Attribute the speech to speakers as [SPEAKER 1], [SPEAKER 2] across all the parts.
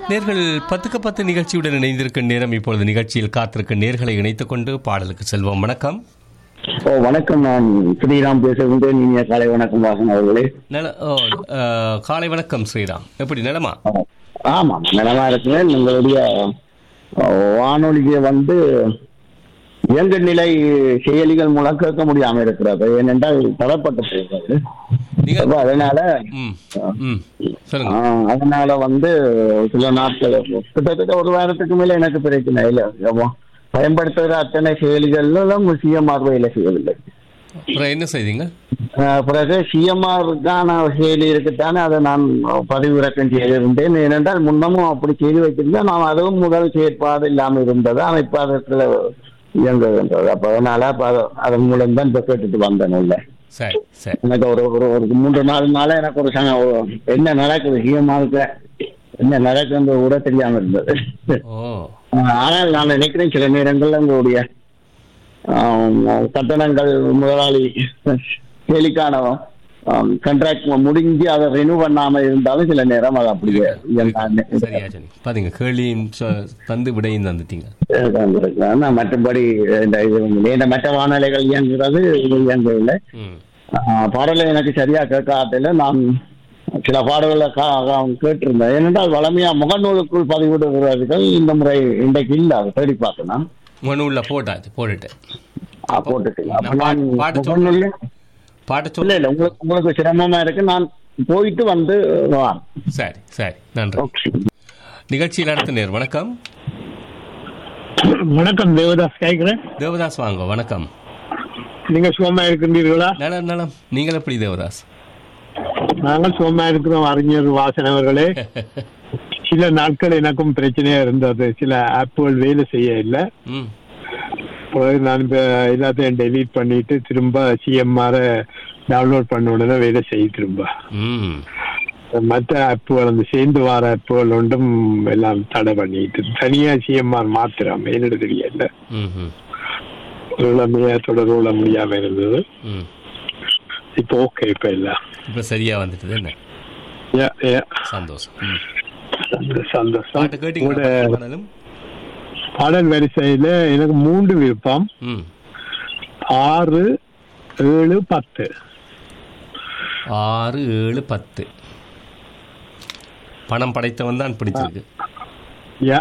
[SPEAKER 1] நேர்கள் பத்துக்கு பத்து நிகழ்ச்சியுடன் இணைந்திருக்கும் நேரம் இப்பொழுது நிகழ்ச்சியில் காத்திருக்கும் நேர்களை இணைத்துக் கொண்டு பாடலுக்கு செல்வோம் வணக்கம்
[SPEAKER 2] ஓ வணக்கம் நான் ஸ்ரீராம் பேசுகின்றேன் இனிய காலை வணக்கம் வாசன் அவர்களே
[SPEAKER 1] நல ஓ அஹ், காலை வணக்கம் ஸ்ரீராம் எப்படி நலமா
[SPEAKER 2] ஆமாம் நலமா இருக்கிறேன் உங்களுடைய அஹ், வானொலியை வந்து இயங்கு நிலை செயலிகள் மூலம் கேட்க முடியாம இருக்கிறது ஏனென்றால் தரப்பட்டு போகிறது
[SPEAKER 1] நீங்க
[SPEAKER 2] அப்ப அதனால
[SPEAKER 1] ம் ம் சொல்லுங்க
[SPEAKER 2] ஆஹ், அதனால வந்து சில நாட்கள் கிட்டத்தட்ட ஒரு வாரத்துக்கு மேல எனக்கு பிரச்சனை இல்லை அப்போ பயன்படுத்துகிற அத்தனை செயலிகளும் சிஎம்ஆர் வேலை செய்யவில்லை
[SPEAKER 1] அப்புறம் என்ன செய்தீங்க
[SPEAKER 2] ஆஹ் பிறகு சிஎம்ஆருக்கான செயலி இருக்குத்தானே அதை நான் பதிவிறக்கம் செய்திருந்தேன் ஏனென்றால் முன்னமும் அப்படி செய்து வைத்திருந்தேன் நான் அதுவும் முதல் செயற்பாடு இல்லாமல் இருந்தது ஆனால் இப்போ அதற்கு இயங்குகின்றது அப்போ அதனால அப்போ அது- அதன் மூலம் தான் இப்போ கேட்டுட்டு வந்தேன் உள்ள
[SPEAKER 1] சரி சரி
[SPEAKER 2] எனக்கு ஒரு ஒரு ஒரு மூன்று நாலு நாளா எனக்கு ஒரு சங்க ஒரு- என்ன நடக்குது சிஎம்ஆருக்கு என்ன நடக்குது கூட தெரியாம இருந்தது
[SPEAKER 1] ஓ
[SPEAKER 2] ஆஹ் ஆனால் நான் நினைக்கிறேன் சில நேரங்கள்ல உங்களுடைய ஆம், கட்டணங்கள் முதலாளி கேலிக்கான கண்ட்ராக்ட் முடிஞ்சு அதை ரெனியூ பண்ணாம இருந்தாலும் சில நேரம் அது அப்படியே இயங்காது.
[SPEAKER 1] சரியா சொன்னீங்க பாத்தீங்க கேள்வியும் சொ- தந்து விடையும் தந்துட்டீங்க
[SPEAKER 2] இருக்கலாம். ஆனா மற்றபடி இந்த இது இந்த மற்ற வானிலைகள் இயங்குகிறது இது இயங்கவில்லை
[SPEAKER 1] ம்
[SPEAKER 2] ஆஹ் பாடலை எனக்கு சரியா கேட்காட்டில நான் சில பாடல்களை கா- கா- கேட்டிருந்தேன் ஏனென்றால் வளமையா முகநூலுக்குள் பதிவிடுகிறவர்கள் இந்த முறை இன்றைக்கு இல்ல அதை தேடி பார்க்கணும்
[SPEAKER 1] மனுவுள்ள போட்டாச்சு போட்டுட்டேன்
[SPEAKER 2] ஆ, போட்டுட்டீங்க அப்ப
[SPEAKER 1] நான்
[SPEAKER 2] நான்
[SPEAKER 1] பாட்டு சொல்~
[SPEAKER 2] முகநூல்ல
[SPEAKER 1] பாட்ட
[SPEAKER 2] இல்ல
[SPEAKER 1] சொல்ல
[SPEAKER 2] இல்ல உங்களுக்கு உங்களுக்கு சிரமமா இருக்கு நான் போயிட்டு வந்து வரேன்.
[SPEAKER 1] சரி சரி நன்றி
[SPEAKER 2] ஓகே
[SPEAKER 1] நிகழ்ச்சியில் அடுத்த நேர் வணக்கம்
[SPEAKER 3] வணக்கம் தேவதாஸ் கேட்கிறேன்
[SPEAKER 1] தேவதாஸ் வாங்க வணக்கம்
[SPEAKER 3] நீங்க சுகமா இருக்கின்றீர்களா
[SPEAKER 1] நலம் நலம் நீங்கள் எப்படி தேவதாஸ்
[SPEAKER 3] நாங்கள் சுகமா இருக்கிறோம் அறிஞர் வாசன் அவர்களே சில நாட்கள் எனக்கும் பிரச்சனையா இருந்தது சில ஆப்புகள் வேலை செய்ய இல்லை
[SPEAKER 1] ம்
[SPEAKER 3] பிறகு நான் இப்ப எல்லாத்தையும் டெலீட் பண்ணிட்டு திரும்ப சிஎம்ஆர் டவுன்லோட் பண்ண உடனே வேலை செய்ய திரும்ப
[SPEAKER 1] ம்
[SPEAKER 3] மற்ற ஆப்புகள் அந்த சேர்ந்து வர ஆப்புகள் ஒன்றும் எல்லாம் தடை பண்ணிட்டு தனியா சிஎம்ஆர் மாத்திரம் என்னோட தெரியல
[SPEAKER 1] ம் ம்
[SPEAKER 3] ஒரு இளமையா தொடர்பு கொள்ள முடியாம இருந்தது
[SPEAKER 1] ம்
[SPEAKER 3] இப்போ ஓகே இப்ப எல்லாம்
[SPEAKER 1] இப்போ சரியா வந்துட்டது என்ன
[SPEAKER 3] Yeah, yeah.
[SPEAKER 1] சந்தோஷம் ம்
[SPEAKER 3] சந்தோஷம், சந்தோஷம்
[SPEAKER 1] பாட்டு கேட்டீங்களா
[SPEAKER 3] உங்களோட
[SPEAKER 1] பாடலும்
[SPEAKER 3] பாடல் வரிசையில எனக்கு மூன்று விருப்பம்
[SPEAKER 1] ம்
[SPEAKER 3] ஆறு ஏழு பத்து
[SPEAKER 1] ஆறு ஏழு பத்து பணம் படைத்தவன் தான் பிடிச்சிருக்கு
[SPEAKER 3] யா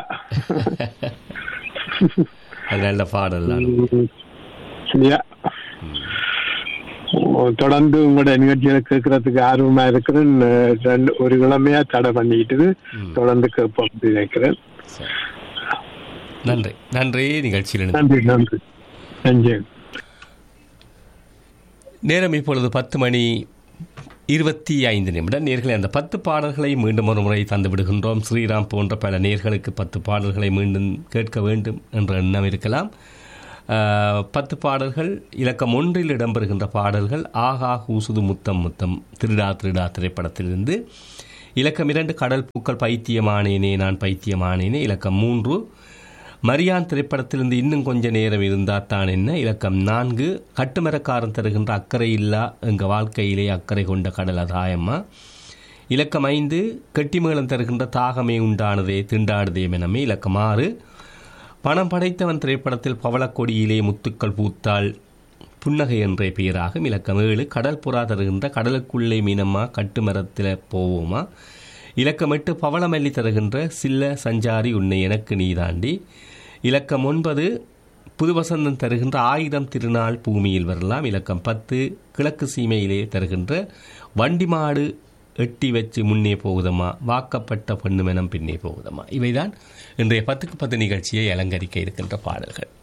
[SPEAKER 1] அது நல்ல பாடல் தான்
[SPEAKER 3] யா தொடர்ந்து உங்களோட நிகழ்ச்சிகளை கேட்கறதுக்கு ஆர்வமா இருக்கிறேன் ரெண்டு ஒரு கிழமையா தடை பண்ணிக்கிட்டு
[SPEAKER 1] ம்.
[SPEAKER 3] தொடர்ந்து கேட்போம் அப்படின்னு நினைக்கிறேன்
[SPEAKER 1] சரி நன்றி நன்றி நிகழ்ச்சியில் இணைந்து-
[SPEAKER 3] நன்றி நன்றி நன்றி
[SPEAKER 1] நேரம் இப்பொழுது பத்து மணி இருபத்தி ஐந்து நிமிடம் நேர்களை அந்த பத்து பாடல்களை மீண்டும் ஒரு முறை தந்து விடுகின்றோம் ஸ்ரீராம் போன்ற பல நேர்களுக்கு பத்து பாடல்களை மீண்டும் கேட்க வேண்டும் என்ற எண்ணம் இருக்கலாம் ஆஹ், பத்து பாடல்கள் இலக்கம் ஒன்றில் இடம்பெறுகின்ற பாடல்கள் ஆகா ஹூசுது முத்தம் முத்தம் திருடா திருடா திரைப்படத்திலிருந்து இலக்கம் இரண்டு கடல் பூக்கள் பைத்தியமானேனே நான் பைத்தியமானேனே இலக்கம் மூன்று மரியான் திரைப்படத்திலிருந்து இன்னும் கொஞ்ச நேரம் இருந்தால் தான் என்ன இலக்கம் நான்கு கட்டுமரக்காரன் தருகின்ற அக்கறை இல்லா எங்கள் வாழ்க்கையிலே அக்கறை கொண்ட கடல் அதாயம்மா இலக்கம் ஐந்து கெட்டிமேளம் தருகின்ற தாகமே உண்டானதே திண்டாடுதே மெனமே இலக்கம் ஆறு பணம் படைத்தவன் திரைப்படத்தில் பவளக்கொடியிலே முத்துக்கள் பூத்தால் புன்னகை என்ற பெயராகும் இலக்கம் ஏழு கடல் புறா தருகின்ற கடலுக்குள்ளே மீனம்மா கட்டுமரத்தில் போவோமா இலக்கம் எட்டு பவளமல்லி தருகின்ற சில்ல சஞ்சாரி உன்னை எனக்கு நீதாண்டி இலக்கம் ஒன்பது புதுவசந்தம் தருகின்ற ஆயிரம் திருநாள் பூமியில் வரலாம் இலக்கம் பத்து கிழக்கு சீமையிலே தருகின்ற வண்டிமாடு எட்டி வச்சு முன்னே போகுதம்மா வாக்கப்பட்ட பெண்ணுமெனம் பின்னே போகுதம்மா இவைதான் இன்றைய பத்துக்கு பத்து நிகழ்ச்சியை அலங்கரிக்க இருக்கின்ற பாடல்கள்